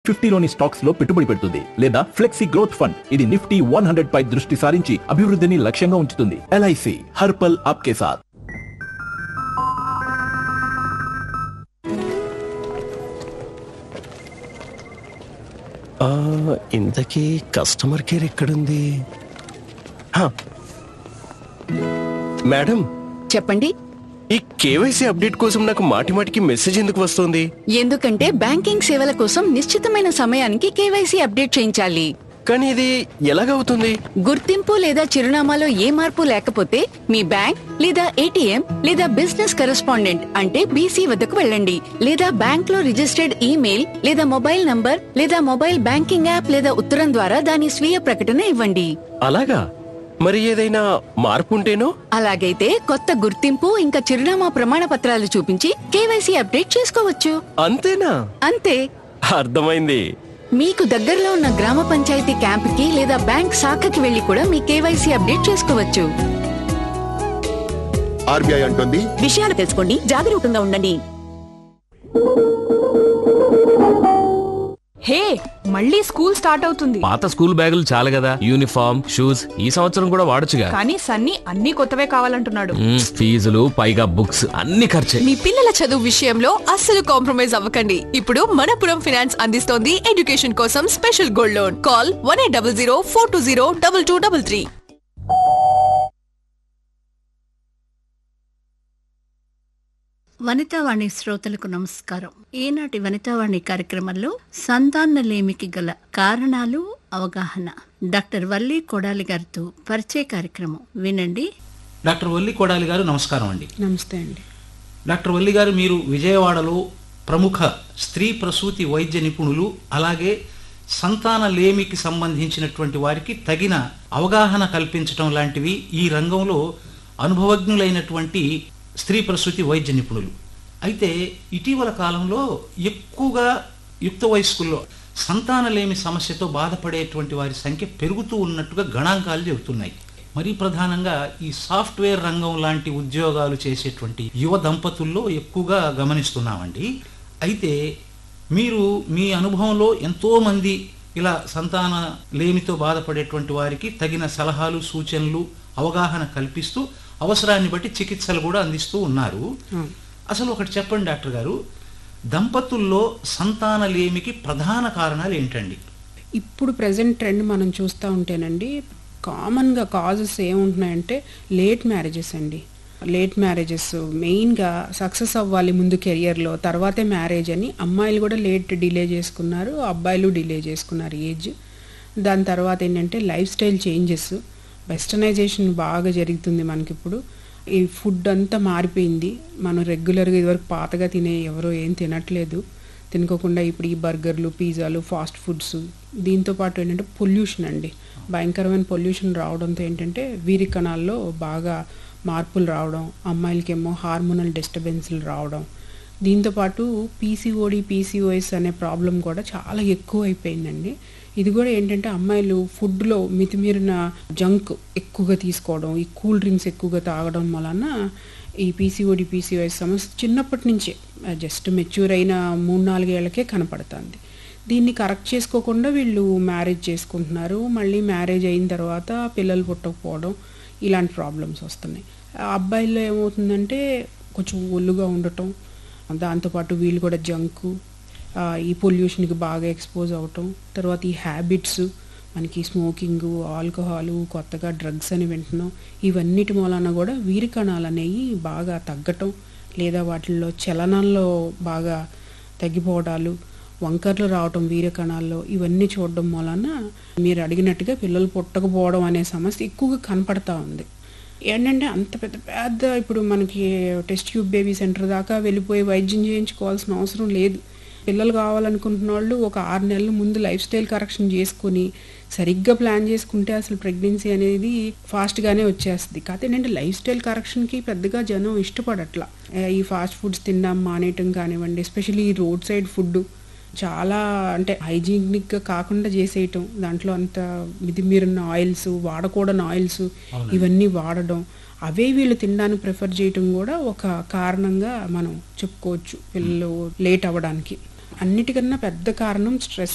ఫిఫ్టీలోని stocks లో పెట్టుబడి పెడుతుంది లేదా ఫ్లెక్సీ గ్రోత్ ఫండ్ ఇది నిఫ్టీ వన్ హండ్రెడ్ పై దృష్టి సారించి అభివృద్ధిని లక్ష్యంగా ఉంచుతుంది ఎల్ఐసి హర్పల్ ఆప్కే సాత్ ఆ, ఇంతకీ కస్టమర్ కేర్ ఎక్కడుంది హా. మేడం చెప్పండి ఈ కేవైసీ అప్డేట్ కోసం నాకు మాటి మాటికి మెసేజ్ ఎందుకు వస్తుంది ఎందుకంటే బ్యాంకింగ్ సేవల కోసం నిశ్చితమైన సమయానికి కేవైసీ అప్డేట్ చేయించాలి కానీ ఇది ఎలాగవుతుంది గుర్తింపు లేదా చిరునామాలో ఏ మార్పు లేకపోతే మీ బ్యాంక్ లేదా ఏటీఎం లేదా బిజినెస్ కరెస్పాండెంట్ అంటే బీసీ వద్దకు వెళ్ళండి లేదా బ్యాంక్ లో రిజిస్టర్డ్ ఈమెయిల్ లేదా మొబైల్ నంబర్ లేదా మొబైల్ బ్యాంకింగ్ యాప్ లేదా ఉత్తరం ద్వారా దాని స్వీయ ప్రకటన ఇవ్వండి అలాగా మరి ఏదైనా మార్పు ఉంటేనో అలాగైతే కొత్త గుర్తింపు ఇంకా చిరునామా ప్రమాణ పత్రాలు చూపించి కేవైసీ అప్డేట్ చేసుకోవచ్చు అంతేనా అంతే అర్థమైంది మీకు దగ్గరలో ఉన్న గ్రామ పంచాయతీ క్యాంపుకి లేదా బ్యాంక్ శాఖకి వెళ్లి కూడా మీ కేవైసీ అప్డేట్ చేసుకోవచ్చు ఆర్బీఐ అంటుంది విషయాలు తెలుసుకోండి జాగరూకంగా ఉండండి హే మళ్ళీ స్కూల్ స్టార్ట్ అవుతుంది పాత స్కూల్ బ్యాగులు చాలు కదా యూనిఫామ్ షూస్ ఈ సంవత్సరం కూడా వాడొచ్చుగా కానీ సన్నీ అన్ని కొత్తవే కావాలంటున్నాడు మ్మ్, ఫీజులు పైగా బుక్స్ అన్ని ఖర్చే మీ పిల్లల చదువు విషయంలో అస్సలు కాంప్రమైజ్ అవ్వకండి ఇప్పుడు మనపురం ఫినాన్స్ అందిస్తోంది ఎడ్యుకేషన్ కోసం special gold loan call one eight double zero four two zero double two double three Vanitavani శ్రోతలకు నమస్కారం ఈనాటి వనితావాణి కార్యక్రమంలో సంతానలేమికి గల కారణాలు అవగాహన డాక్టర్ వల్లి కొడాలి గారితో పరిచయ కార్యక్రమం వినండి డాక్టర్ వల్లి కొడాలి గారు నమస్కారం అండి నమస్తే అండి డాక్టర్ వల్లి గారు మీరు విజయవాడలో ప్రముఖ స్త్రీ ప్రసూతి వైద్య నిపుణులు అలాగే సంతాన లేమికి సంబంధించినటువంటి వారికి తగిన అవగాహన కల్పించటం లాంటివి ఈ రంగంలో అనుభవజ్ఞులైనటువంటి స్త్రీ ప్రసూతి వైద్య నిపుణులు అయితే ఇటీవల కాలంలో ఎక్కువగా యుక్త వయస్కుల్లో సంతానలేమి సమస్యతో బాధపడేటువంటి వారి సంఖ్య పెరుగుతూ ఉన్నట్టుగా గణాంకాలు చెబుతున్నాయి మరీ ప్రధానంగా ఈ సాఫ్ట్వేర్ రంగం లాంటి ఉద్యోగాలు చేసేటువంటి యువ దంపతుల్లో ఎక్కువగా గమనిస్తున్నామండి అయితే మీరు మీ అనుభవంలో ఎంతో మంది ఇలా సంతాన లేమితో బాధపడేటువంటి వారికి తగిన సలహాలు సూచనలు అవగాహన కల్పిస్తూ అవసరాన్ని బట్టి చికిత్సలు కూడా అందిస్తూ ఉన్నారు అసలు ఒకటి చెప్పండి డాక్టర్ గారు దంపతుల్లో సంతాన లేమికి ప్రధాన కారణాలు ఏంటండి ఇప్పుడు ప్రజెంట్ ట్రెండ్ మనం చూస్తూ ఉంటేనండి కామన్గా కాజెస్ ఏముంటున్నాయంటే లేట్ మ్యారేజెస్ అండి లేట్ మ్యారేజెస్ మెయిన్గా సక్సెస్ అవ్వాలి ముందు కెరియర్లో తర్వాతే మ్యారేజ్ అని అమ్మాయిలు కూడా లేట్ డిలే చేసుకున్నారు అబ్బాయిలు డిలే చేసుకున్నారు ఏజ్ దాని తర్వాత ఏంటంటే లైఫ్ స్టైల్ చేంజెస్ వెస్టర్నైజేషన్ బాగా జరుగుతుంది మనకి ఇప్పుడు ఈ ఫుడ్ అంతా మారిపోయింది మనం రెగ్యులర్గా ఇదివరకు పాతగా తినే ఎవరో ఏం తినట్లేదు తినుకోకుండా ఇప్పుడు ఈ బర్గర్లు పిజ్జాలు ఫాస్ట్ ఫుడ్స్ దీంతో పాటు ఏంటంటే పొల్యూషన్ అండి భయంకరమైన పొల్యూషన్ రావడంతో ఏంటంటే వీరి కణాల్లో బాగా మార్పులు రావడం అమ్మాయిలకేమో హార్మోనల్ డిస్టర్బెన్స్లు రావడం దీంతోపాటు పీసీఓడి పీసీఓఎస్ అనే ప్రాబ్లం కూడా చాలా ఎక్కువ అయిపోయిందండి ఇది కూడా ఏంటంటే అమ్మాయిలు ఫుడ్లో మితిమీరిన జంక్ ఎక్కువగా తీసుకోవడం ఈ కూల్ డ్రింక్స్ ఎక్కువగా తాగడం వలన ఈ పీసీఓడి పీసీఓఎస్ సమస్య చిన్నప్పటి నుంచే జస్ట్ మెచ్యూర్ అయిన మూడు నాలుగేళ్లకే కనపడుతుంది దీన్ని కరెక్ట్ చేసుకోకుండా వీళ్ళు మ్యారేజ్ చేసుకుంటున్నారు మళ్ళీ మ్యారేజ్ అయిన తర్వాత పిల్లలు పుట్టకపోవడం ఇలాంటి ప్రాబ్లమ్స్ వస్తున్నాయి ఆ అబ్బాయిల్లో ఏమవుతుందంటే కొంచెం ఒళ్ళుగా ఉండటం దాంతోపాటు వీళ్ళు కూడా జంకు ఆ, ఈ పొల్యూషన్కి బాగా ఎక్స్పోజ్ అవటం తర్వాత ఈ హ్యాబిట్స్ మనకి స్మోకింగ్ ఆల్కహాలు కొత్తగా డ్రగ్స్ అని వింటున్నాం ఇవన్నిటి మూలాన కూడా వీరి కణాలు అనేవి బాగా తగ్గటం లేదా వాటిల్లో చలనంలో బాగా తగ్గిపోవడాలు వంకర్లు రావటం వీర కణాల్లో ఇవన్నీ చూడడం మూలాన మీరు అడిగినట్టుగా పిల్లలు పుట్టకపోవడం అనే సమస్య ఎక్కువగా కనపడతా ఉంది ఏంటంటే అంత పెద్ద పెద్ద ఇప్పుడు మనకి టెస్ట్ ట్యూబ్ బేబీ సెంటర్ దాకా వెళ్ళిపోయి వైద్యం చేయించుకోవాల్సిన అవసరం లేదు పిల్లలు కావాలనుకుంటున్న వాళ్ళు ఒక ఆరు నెలల ముందు లైఫ్ స్టైల్ కరెక్షన్ చేసుకుని సరిగ్గా ప్లాన్ చేసుకుంటే అసలు ప్రెగ్నెన్సీ అనేది ఫాస్ట్గానే వచ్చేస్తుంది కాకపోతే ఏంటంటే లైఫ్ స్టైల్ కరెక్షన్కి పెద్దగా జనం ఇష్టపడట్లా ఏ, ఈ ఫాస్ట్ ఫుడ్స్ తినడం మానేయటం కానివ్వండి ఎస్పెషల్లీ ఈ రోడ్ సైడ్ ఫుడ్ చాలా అంటే హైజీనిక్గా కాకుండా చేసేయటం దాంట్లో అంత మితిమీరిన ఆయిల్స్ వాడకూడని ఆయిల్స్ ఇవన్నీ వాడడం అవే వీళ్ళు తినడానికి ప్రిఫర్ చేయటం కూడా ఒక కారణంగా మనం చెప్పుకోవచ్చు పిల్లలు లేట్ అవ్వడానికి అన్నిటికన్నా పెద్ద కారణం స్ట్రెస్